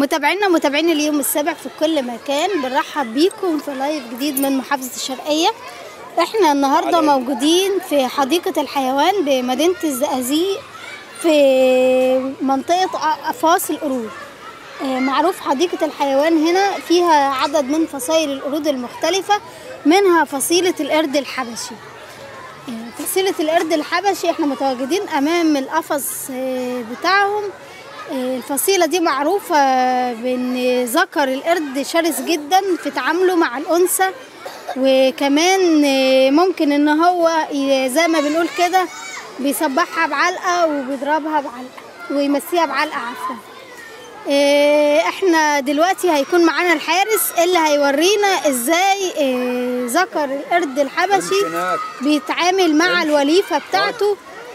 متابعينا متابعين اليوم السابع في كل مكان بنرحب بيكم في لايف جديد من محافظة الشرقية احنا النهاردة موجودين في حديقة الحيوان بمدينة الزقازيق في منطقة أفاس القرود آه، معروف حديقة الحيوان هنا فيها عدد من فصائل القرود المختلفة منها فصيلة القرد الحبشي آه، فصيلة القرد الحبشي احنا متواجدين أمام القفص آه، بتاعهم آه، الفصيلة دي معروفة بأن ذكر القرد شرس جدا في تعامله مع الأنثى وكمان آه، ممكن ان هو ي- زي ما بنقول كده بيصبحها بعلقة وبيضربها بعلقة ويمسيها بعلقة عفوا آه، احنا دلوقتي هيكون معانا الحارس اللي هيورينا ازاي آه، ذكر القرد الحبشي هناك. بيتعامل مع الوليفة بتاعته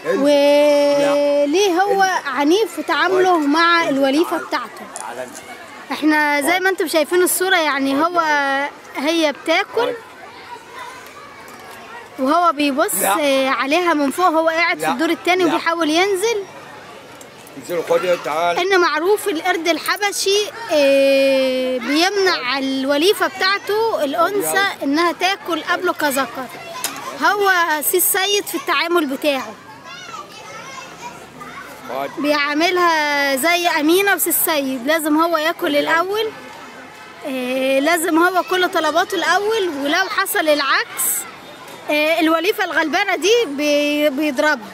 وليه هو عنيف في تعامله مع الوليفة بتاعته احنا زي ما انتم شايفين الصورة يعني هو هي بتاكل وهو بيبص لا. آه، عليها من فوق هو قاعد في لا. الدور التاني لا. وبيحاول ينزل انزل خدي تعال ان معروف القرد الحبشي آه، بيمنع الوليفة بتاعته الانثى انها تاكل قبله كذكر هو سي السيد في التعامل بتاعه خد بيعاملها زي أمينة بس السيد لازم هو ياكل الأول آه، لازم هو كل طلباته الأول ولو حصل العكس آه، الوليفة الغلبانة دي بي- بيضربها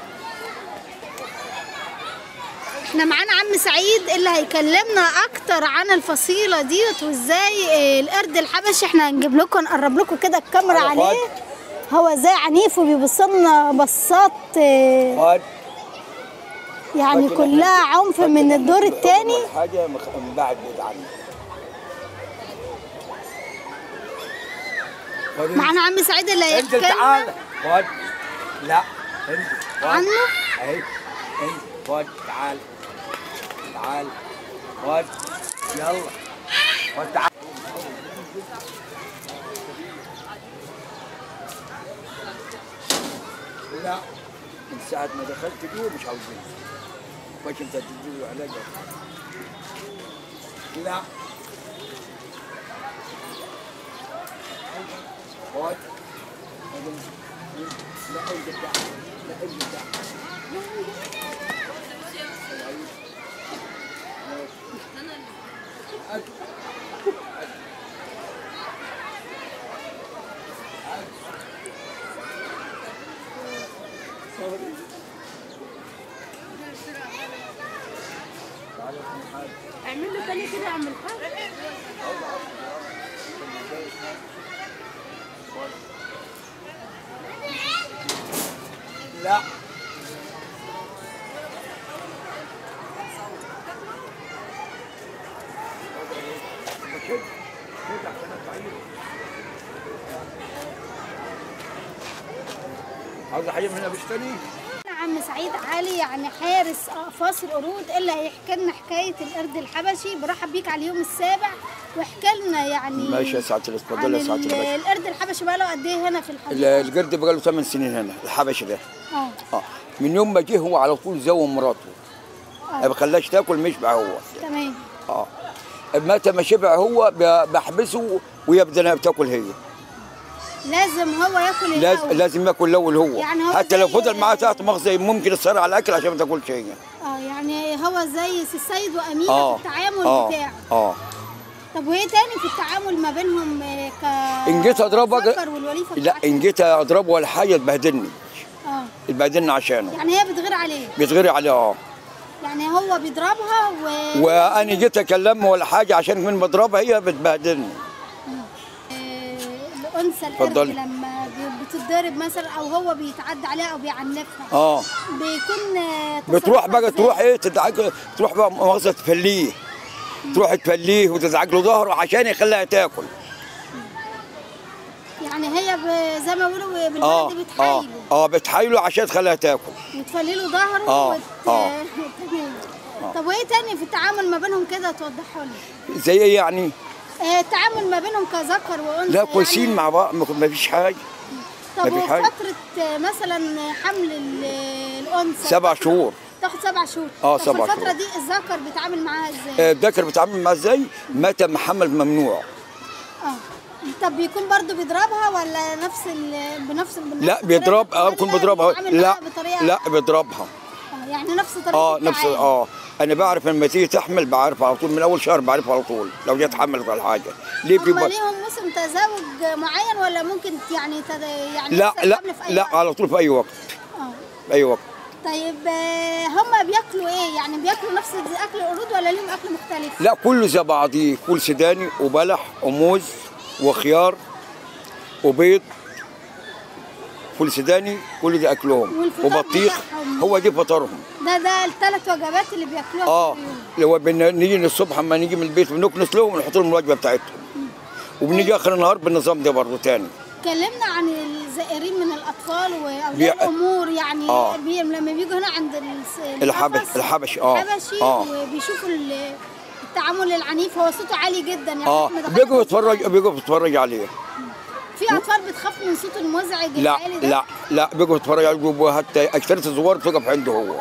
احنا معانا عم سعيد اللي هيكلمنا اكتر عن الفصيلة ديت وازاي آه، القرد الحبشي احنا هنجيب لكم نقرب لكم كده الكاميرا أيوة، خد. عليه هو ازاي عنيف وبيبص لنا بصات آه، خد يعني خد كلها عنف خد من كده. الدور خد الثاني حاجه مخ- من بعد بعيد عني خد انت. معانا عم سعيد اللي انزل تعال هيتكلم خد لا انزل خد. عنه؟ اهي انزل خد تعال تعال خد يلا خد تعال لا من ساعة ما دخلت جوه مش عاوزين باش انت تديله علاج لا خد لا انزل تعال لا انزل تعال اعمل له تاني كده يا عم الحاج لا عاوز حاجه من هنا بشتري عم سعيد علي يعني حارس اقفاص القرود اللي هيحكي لنا حكايه القرد الحبشي برحب بيك على اليوم السابع واحكي لنا يعني ماشي يا سعاده عن اتفضل يا سعاده ال- الباشا القرد الحبشي بقى له قد ايه هنا في ال- الحديقه القرد بقى له 8 سنين هنا الحبشي ده اه اه من يوم ما جه هو على طول زوم مراته ما اه بخلاش تاكل مش بقى هو تمام اه متى ما شبع هو ب- بحبسه ويبدا انها بتاكل هي لازم هو ياكل لازم الأول. لازم ياكل الاول هو يعني هو حتى لو زي- فضل معاه تحت مخزن ممكن يصر على الاكل عشان ما تاكلش هي اه يعني هو زي سي السيد وامينه اه في التعامل اه بتاعه اه طب وايه تاني في التعامل ما بينهم آه، ك ان جيت اضربه الذكر والوليفه لا بتاعته؟ ان جيت اضربه ولا حاجه تبهدلني اه تبهدلني عشانه يعني هي بتغير عليه بيتغير عليه اه يعني هو بيضربها و وانا جيت اكلمه ولا حاجه عشان من بضربها هي بتبهدلني آه، الانثى القرد اتفضلي. لما بي- بتتضرب مثلا او هو بيتعدى عليها او بيعنفها اه بيكون آه، بتروح تصرفها بقى إزاي؟ تروح ايه تدعك تروح بقى مؤاخذه تفليه تروح تفليه وتدعك له ظهره عشان يخليها تاكل يعني هي ب- زي ما بيقولوا اه بالبلد اه بتحايله اه بتحايله عشان تخليها تاكل وتفلي له ظهره آه، وت... آه. تمام. طب وايه تاني في التعامل ما بينهم كده توضحوا لي زي ايه يعني آه، التعامل ما بينهم كذكر وانثى لا كويسين يعني مع بعض ما ما فيش حاجه طب مفيش حاجة. وفترة آه، مثلا حمل ال- الانثى سبع شهور تاخد سبع شهور آه، طب سبع في الفتره شهور. دي الذكر بيتعامل معاها ازاي آه، الذكر بيتعامل معاه ازاي متى محمل ممنوع اه طب بيكون برضو بيضربها ولا نفس ال... بنفس بنفس لا بيضرب اه بيكون بيضربها بيتعامل لا معاها بطريقه لا بيضربها آه، يعني نفس طريقه اه نفس التعامل. اه انا بعرف لما تيجي تحمل بعرف على طول من اول شهر بعرف على طول لو جت حملت ولا حاجه ليه هم بيبقى ليهم موسم تزاوج معين ولا ممكن يعني تد... يعني لا يحصل لا حمل في أي لا وقت؟ على طول في اي وقت اه في اي وقت طيب آه، هم بياكلوا ايه يعني بياكلوا نفس اكل القرود ولا ليهم اكل مختلف لا كله زي بعضيه فول سوداني وبلح وموز وخيار وبيض فول سوداني كل ده اكلهم والفطار وبطيخ بتاعهم؟ هو دي فطارهم ده ده الثلاث وجبات اللي بياكلوها اه كل يوم. لو بن- نيجي الصبح اما نيجي من البيت بنكنس لهم ونحط لهم الوجبه بتاعتهم وبنيجي اخر النهار بالنظام ده برضه تاني اتكلمنا عن الزائرين من الاطفال بي- واولياء الامور يعني آه. بي... لما بيجوا هنا عند الس- الحبش- القفص، الحبشي، آه. الحبشي آه. وبيشوفوا ال- التعامل العنيف هو صوته عالي جدا يعني اه إحنا دخلنا بيجوا في يتفرج الصوت بيجوا يتفرج عليه في اطفال بتخاف من صوته المزعج لا العالي ده لا لا بيجوا يتفرج عليه بيبقوا حتى اكثر الزوار بتقف عنده هو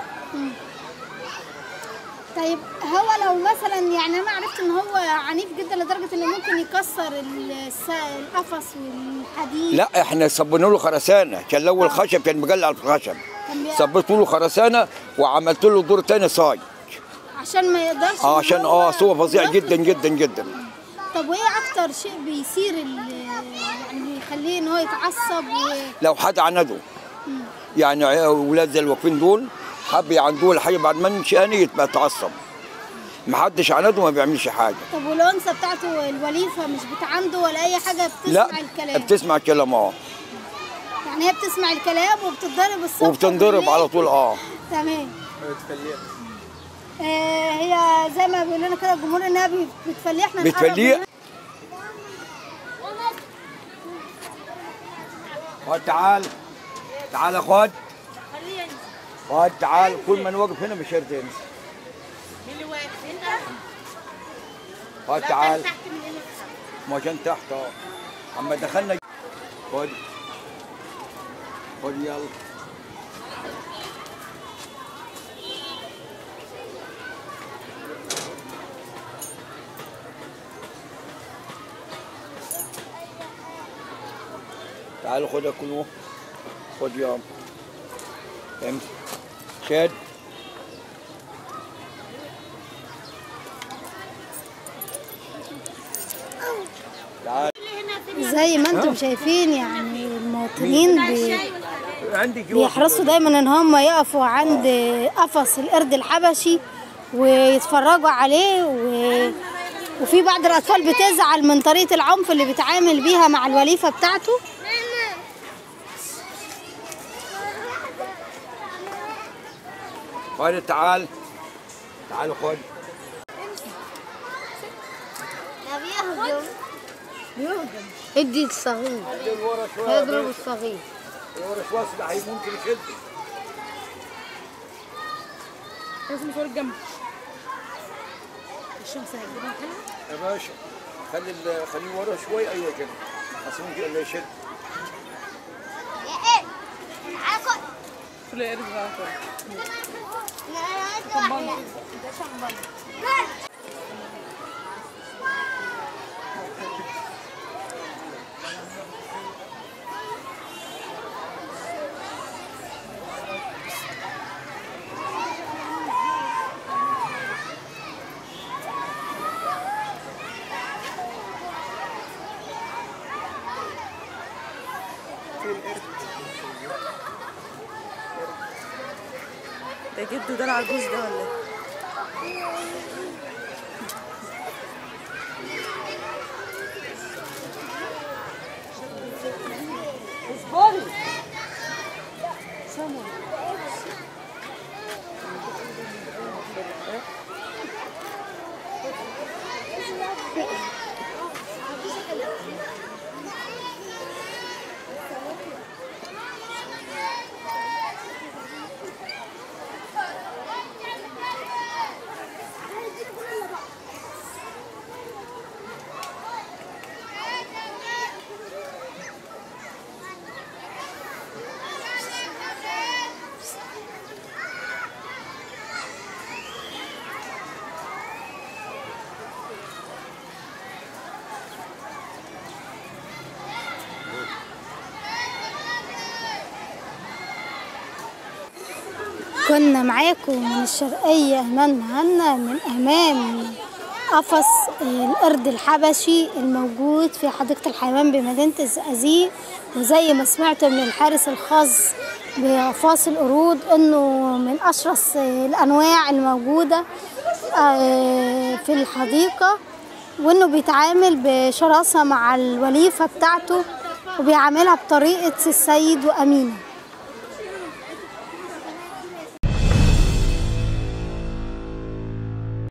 طيب هو لو مثلا يعني انا عرفت ان هو عنيف جدا لدرجه انه ممكن يكسر الس- القفص والحديد لا احنا صبنا له خرسانه كان الاول خشب كان مقلع في الخشب كان بي- صبت له خرسانه وعملت له دور تاني صاج عشان ما يقدرش اه إن عشان هو اه صوه فظيع ينفذ جدا جدا جدا طب وايه اكتر شيء بيثير ال- يعني بيخليه ان هو يتعصب و... لو حد عنده يعني اولاد زي الواقفين دول حب يعندوه الحاجه بعد ما نشاني يبقى تعصب ما حدش عنده ما بيعملش حاجه طب والانثى بتاعته الوليفه مش بتعنده ولا اي حاجه بتسمع لا الكلام بتسمع الكلام اه يعني هي بتسمع الكلام وبتتضرب الصبح وبتنضرب وبالليل. على طول اه تمام آه هي زي ما بيقولوا لنا كده الجمهور انها بي- بتفليه احنا نقرب بتفليه منها. خد تعال تعال خد خد تعال كل من واقف هنا مش هيرضى يمشي مين اللي واقف انت؟ خد لا تعال تحت من اللي تحت. ما عشان تحت اه اما دخلنا خد خد يلا تعالوا خدها كلوه خد يا امشي شد تعال زي ما انتم شايفين يعني المواطنين بي... عندك بيحرصوا دايما ان هم يقفوا عند قفص القرد الحبشي ويتفرجوا عليه و... وفي بعض الاطفال بتزعل من طريقه العنف اللي بيتعامل بيها مع الوليفه بتاعته خد تعال تعال خد ادي الصغير ورا شويه يضرب الصغير ورا شويه ده هي ممكن يشد لازم صور الجنب الشمس هتجيبها حلوه يا باشا خلي ال- خليه ورا شوي ايوه كده اصل ممكن اللي يشد كله يقرب بقى ده جده ده العجوز ده ولا ايه؟ كنا معاكم من الشرقية إيمان مهنا من أمام قفص القرد الحبشي الموجود في حديقة الحيوان بمدينة الزقازيق وزي ما سمعت من الحارس الخاص بقفاص القرود إنه من أشرس الأنواع الموجودة آه، في الحديقة وإنه بيتعامل بشراسة مع الوليفة بتاعته وبيعاملها بطريقة السيد وأمينة